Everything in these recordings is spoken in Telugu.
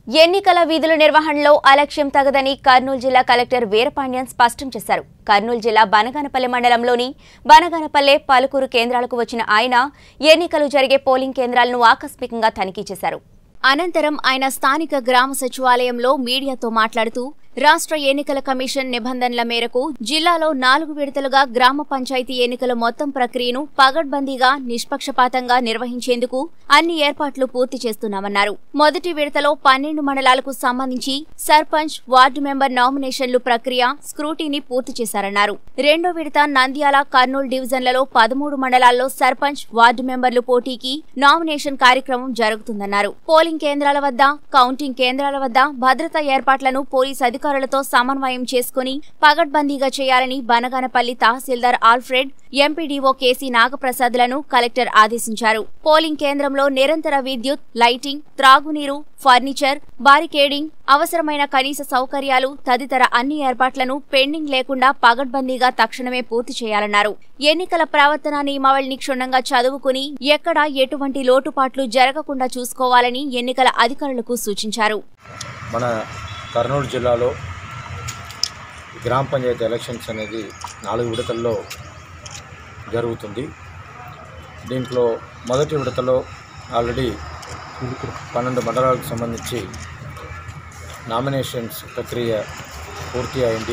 ఎన్నికల విధుల నిర్వహణలో అలక్ష్యం తగదని కర్నూలు జిల్లా కలెక్టర్ వీరపాండ్యన్ స్పష్టం చేశారు కర్నూలు జిల్లా బనగానపల్లి మండలంలోని బనగానపల్లె పలుకూరు కేంద్రాలకు వచ్చిన ఆయన ఎన్నికలు జరిగే పోలింగ్ కేంద్రాలను ఆకస్మికంగా తనిఖీ చేశారు అనంతరం ఆయన స్థానిక గ్రామ సచివాలయంలో మీడియాతో మాట్లాడుతూ రాష్ట్ర ఎన్నికల కమిషన్ నిబంధనల మేరకు జిల్లాలో నాలుగు విడతలుగా గ్రామ పంచాయతీ ఎన్నికల మొత్తం ప్రక్రియను పగడ్బందీగా నిష్పక్షపాతంగా నిర్వహించేందుకు అన్ని ఏర్పాట్లు పూర్తి చేస్తున్నామన్నారు మొదటి విడతలో పన్నెండు మండలాలకు సంబంధించి సర్పంచ్ వార్డు మెంబర్ నామినేషన్లు ప్రక్రియ స్క్రూటీని పూర్తి చేశారన్నారు రెండో విడత నంద్యాల కర్నూలు డివిజన్లలో పదమూడు మండలాల్లో సర్పంచ్ వార్డు మెంబర్లు పోటీకి నామినేషన్ కార్యక్రమం జరుగుతుందన్నారు పోలింగ్ కేంద్రాల వద్ద కౌంటింగ్ కేంద్రాల వద్ద భద్రతా ఏర్పాట్లను పోలీస్ అధికారులతో సమన్వయం చేసుకుని పగడ్బందీగా చేయాలని Banaganapalli tahsildar Alfred MPDO KC నాగప్రసాద్లను కలెక్టర్ ఆదేశించారు పోలింగ్ కేంద్రంలో నిరంతర విద్యుత్ లైటింగ్ త్రాగునీరు ఫర్నిచర్ బారికేడింగ్ అవసరమైన కనీస సౌకర్యాలు తదితర అన్ని ఏర్పాట్లను పెండింగ్ లేకుండా పగడ్బందీగా తక్షణమే పూర్తి చేయాలన్నారు ఎన్నికల ప్రవర్తన నియమావళిని క్షుణ్ణంగా చదువుకుని ఎక్కడా ఎటువంటి లోటుపాట్లు జరగకుండా చూసుకోవాలని ఎన్నికల అధికారులకు సూచించారు మన కర్నూలు జిల్లాలో గ్రామ పంచాయతీ ఎలక్షన్స్ అనేది నాలుగు విడతల్లో జరుగుతుంది దీంట్లో మొదటి విడతలో ఆల్రెడీ పన్నెండు మండలాలకు సంబంధించి నామినేషన్స్ ప్రక్రియ పూర్తి అయింది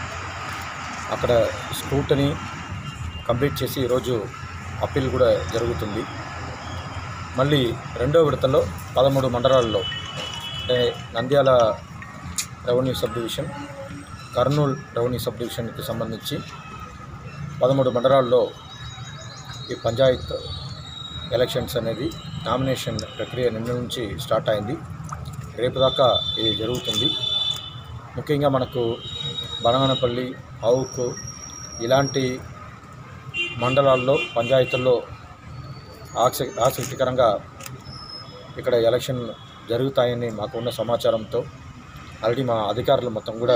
అక్కడ స్క్రూటనీ కంప్లీట్ చేసి ఈరోజు అప్పీల్ కూడా జరుగుతుంది మళ్ళీ రెండో విడతలో పదమూడు మండలాల్లో అంటే Nandyal revenue sub division Kurnool revenue sub డివిజన్కి సంబంధించి పదమూడు మండలాల్లో ఈ పంచాయత్ ఎలక్షన్స్ అనేది నామినేషన్ ప్రక్రియ నిన్న నుంచి స్టార్ట్ అయింది రేపు దాకా ఇది జరుగుతుంది ముఖ్యంగా మనకు బనగానపల్లి అవుకు ఇలాంటి మండలాల్లో పంచాయతీల్లో ఆసక్తి ఆసక్తికరంగా ఇక్కడ ఎలక్షన్ జరుగుతాయని మాకున్న సమాచారంతో ఆల్రెడీ మా అధికారులు మొత్తం కూడా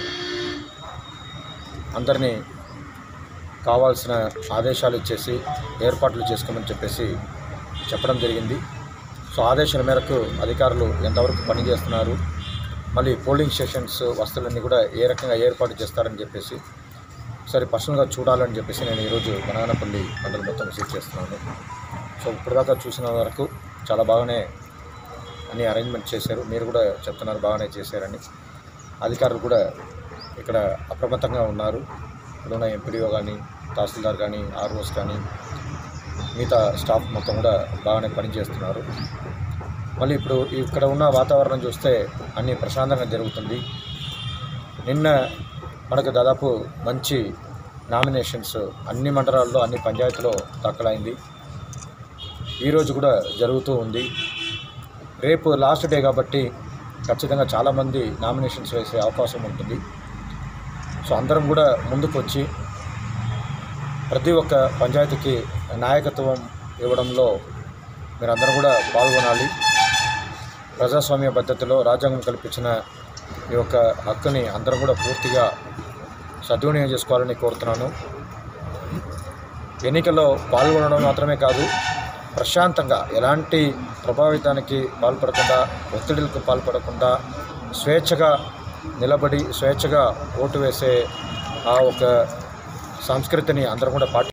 అందరినీ కావాల్సిన ఆదేశాలు ఇచ్చేసి ఏర్పాట్లు చేసుకోమని చెప్పేసి చెప్పడం జరిగింది సో ఆదేశాల మేరకు అధికారులు ఎంతవరకు పని చేస్తున్నారు మళ్ళీ పోలింగ్ స్టేషన్స్ వస్తువులన్నీ కూడా ఏ రకంగా ఏర్పాటు చేస్తారని చెప్పేసి ఒకసారి పర్సనల్గా చూడాలని చెప్పేసి నేను ఈరోజు బనానపల్లి మండలం మొత్తం విజిట్ చేస్తున్నాను సో ఇప్పటిదాకా చూసిన వరకు చాలా బాగానే అన్ని అరేంజ్మెంట్ చేశారు మీరు కూడా చెప్తున్నారు బాగానే చేశారని అధికారులు కూడా ఇక్కడ అప్రమత్తంగా ఉన్నారు ఇక్కడున్న ఎంపీడీఓ కానీ తహసీల్దార్ కానీ ఆర్ఓస్ కానీ మిగతా స్టాఫ్ మొత్తం కూడా బాగానే పనిచేస్తున్నారు మళ్ళీ ఇప్పుడు ఇక్కడ ఉన్న వాతావరణం చూస్తే అన్నీ ప్రశాంతంగా జరుగుతుంది నిన్న మనకు దాదాపు మంచి నామినేషన్స్ అన్ని మండలాల్లో అన్ని పంచాయతీలో దాఖలైంది ఈరోజు కూడా జరుగుతూ ఉంది రేపు లాస్ట్ డే కాబట్టి ఖచ్చితంగా చాలామంది నామినేషన్స్ వేసే అవకాశం ఉంటుంది సో అందరం కూడా ముందుకు వచ్చి ప్రతి ఒక్క పంచాయతీకి నాయకత్వం ఇవ్వడంలో మీరందరూ కూడా పాల్గొనాలి ప్రజాస్వామ్య పద్ధతిలో రాజ్యాంగం కల్పించిన ఈ యొక్క హక్కుని అందరం కూడా పూర్తిగా సద్వినియోగం చేసుకోవాలని కోరుతున్నాను ఎన్నికల్లో పాల్గొనడం మాత్రమే కాదు ప్రశాంతంగా ఎలాంటి ప్రభావితానికి పాల్పడకుండా ఒత్తిడిలకు పాల్పడకుండా స్వేచ్ఛగా నిలబడి స్వేచ్ఛగా ఓటు వేసే ఆ ఒక సంస్కృతిని అందరం కూడా పాటి